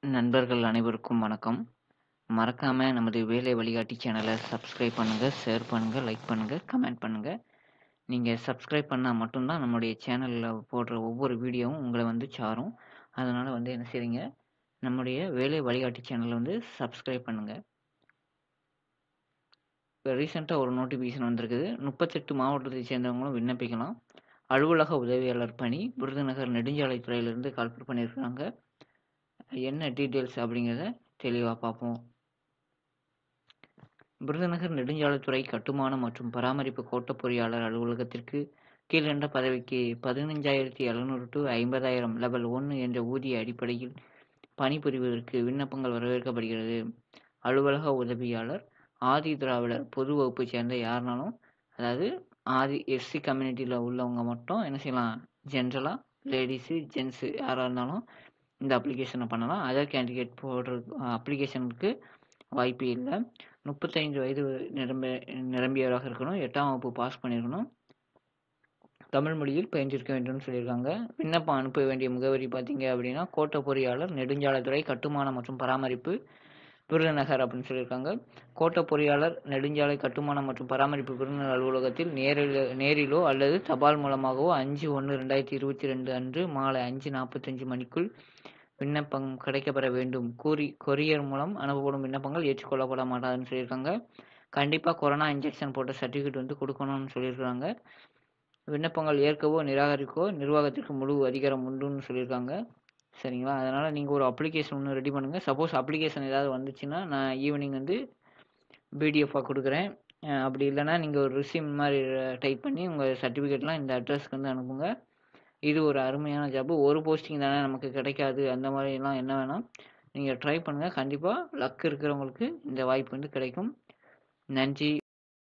நண்பர்கள் அனைவருக்கும் வணக்கம் மறக்காம நமது வேலை வழிகாட்டி சேனலை சப்ஸ்கிரைப் பண்ணுங்க ஷேர் பண்ணுங்க லைக் பண்ணுங்க கமெண்ட் பண்ணுங்க நீங்க சப்ஸ்கிரைப் பண்ணால் மட்டும்தான் நம்முடைய சேனலில் போடுற ஒவ்வொரு வீடியோவும் உங்களை வந்து சாரும் அதனால வந்து என்ன செய்றீங்க நம்முடைய வேலை வழிகாட்டி சேனலை வந்து சப்ஸ்கிரைப் பண்ணுங்க இப்போ ரீசெண்டாக ஒரு நோட்டிஃபிகேஷன் வந்திருக்குது முப்பத்தெட்டு மாவட்டத்தை சேர்ந்தவங்களும் விண்ணப்பிக்கலாம் அலுவலக உதவியாளர் பணி விருதுநகர் நெடுஞ்சாலைத்துறையிலிருந்து கால்பர் பண்ணியிருக்கிறாங்க என்ன டீட்டெயில்ஸ் அப்படிங்கிறத தெளிவாக பார்ப்போம் விருதுநகர் நெடுஞ்சாலைத்துறை கட்டுமானம் மற்றும் பராமரிப்பு கோட்ட பொறியாளர் அலுவலகத்திற்கு கீழ்கண்ட பதவிக்கு பதினஞ்சாயிரத்தி எழுநூறு டு ஐம்பதாயிரம் லெவல் ஒன்று என்ற ஊதிய அடிப்படையில் பணிபுரிவதற்கு விண்ணப்பங்கள் வரவேற்கப்படுகிறது அலுவலக உதவியாளர் ஆதி திராவிடர் பொது வகுப்பை சேர்ந்த யாருனாலும் அதாவது ஆதி எஸ்சி கம்யூனிட்டியில் உள்ளவங்க மட்டும் என்ன செய்யலாம் ஜென்ரலாக லேடிஸு ஜென்ஸு யாராக இருந்தாலும் இந்த அப்ளிகேஷனை பண்ணலாம் அதர் கேண்டிடேட் போடுற அப்ளிகேஷனுக்கு வாய்ப்பு இல்லை முப்பத்தைந்து வயது நிரம்ப நிரம்பியவராக இருக்கணும் எட்டாம் வகுப்பு பாஸ் பண்ணியிருக்கணும் தமிழ் மொழியில் பயின்றிருக்க வேண்டும்னு சொல்லியிருக்காங்க விண்ணப்பம் அனுப்ப வேண்டிய முகவரி பார்த்தீங்க அப்படின்னா கோட்ட பொறியாளர் நெடுஞ்சாலைத்துறை கட்டுமானம் மற்றும் பராமரிப்பு விருதுநகர் அப்படின்னு சொல்லியிருக்காங்க கோட்ட பொறியாளர் நெடுஞ்சாலை கட்டுமானம் மற்றும் பராமரிப்பு விருதுநகர் அலுவலகத்தில் நேரில் நேரிலோ அல்லது தபால் மூலமாகவோ அஞ்சு ஒன்று ரெண்டாயிரத்தி இருபத்தி ரெண்டு அன்று மாலை அஞ்சு நாற்பத்தஞ்சு மணிக்குள் விண்ணப்பம் கிடைக்கப்பெற வேண்டும் கூறி கொரியர் மூலம் அனுப்பப்படும் விண்ணப்பங்கள் ஏற்றுக்கொள்ளப்பட மாட்டாதுன்னு சொல்லியிருக்காங்க கண்டிப்பாக கொரோனா இன்ஜெக்ஷன் போட்ட சர்டிஃபிகேட் வந்து கொடுக்கணும்னு சொல்லியிருக்காங்க விண்ணப்பங்கள் ஏற்கவோ நிராகரிக்கவோ நிர்வாகத்திற்கு முழு அதிகாரம் உண்டுன்னு சொல்லியிருக்காங்க சரிங்களா அதனால் நீங்கள் ஒரு அப்ளிகேஷன் ஒன்று ரெடி பண்ணுங்கள் சப்போஸ் அப்ளிகேஷன் ஏதாவது வந்துச்சுன்னா நான் ஈவினிங் வந்து பிடிஎஃபாக கொடுக்குறேன் அப்படி இல்லைனா நீங்கள் ஒரு ரிசிம் மாதிரி டைப் பண்ணி உங்கள் சர்டிஃபிகேட்லாம் இந்த அட்ரஸ்க்கு வந்து அனுப்புங்க இது ஒரு அருமையான ஜாப்பு ஒரு போஸ்டிங் தானே நமக்கு கிடைக்காது அந்த மாதிரிலாம் என்ன வேணாம் நீங்கள் ட்ரை பண்ணுங்கள் கண்டிப்பாக லக் இருக்கிறவங்களுக்கு இந்த வாய்ப்பு வந்து கிடைக்கும் நன்றி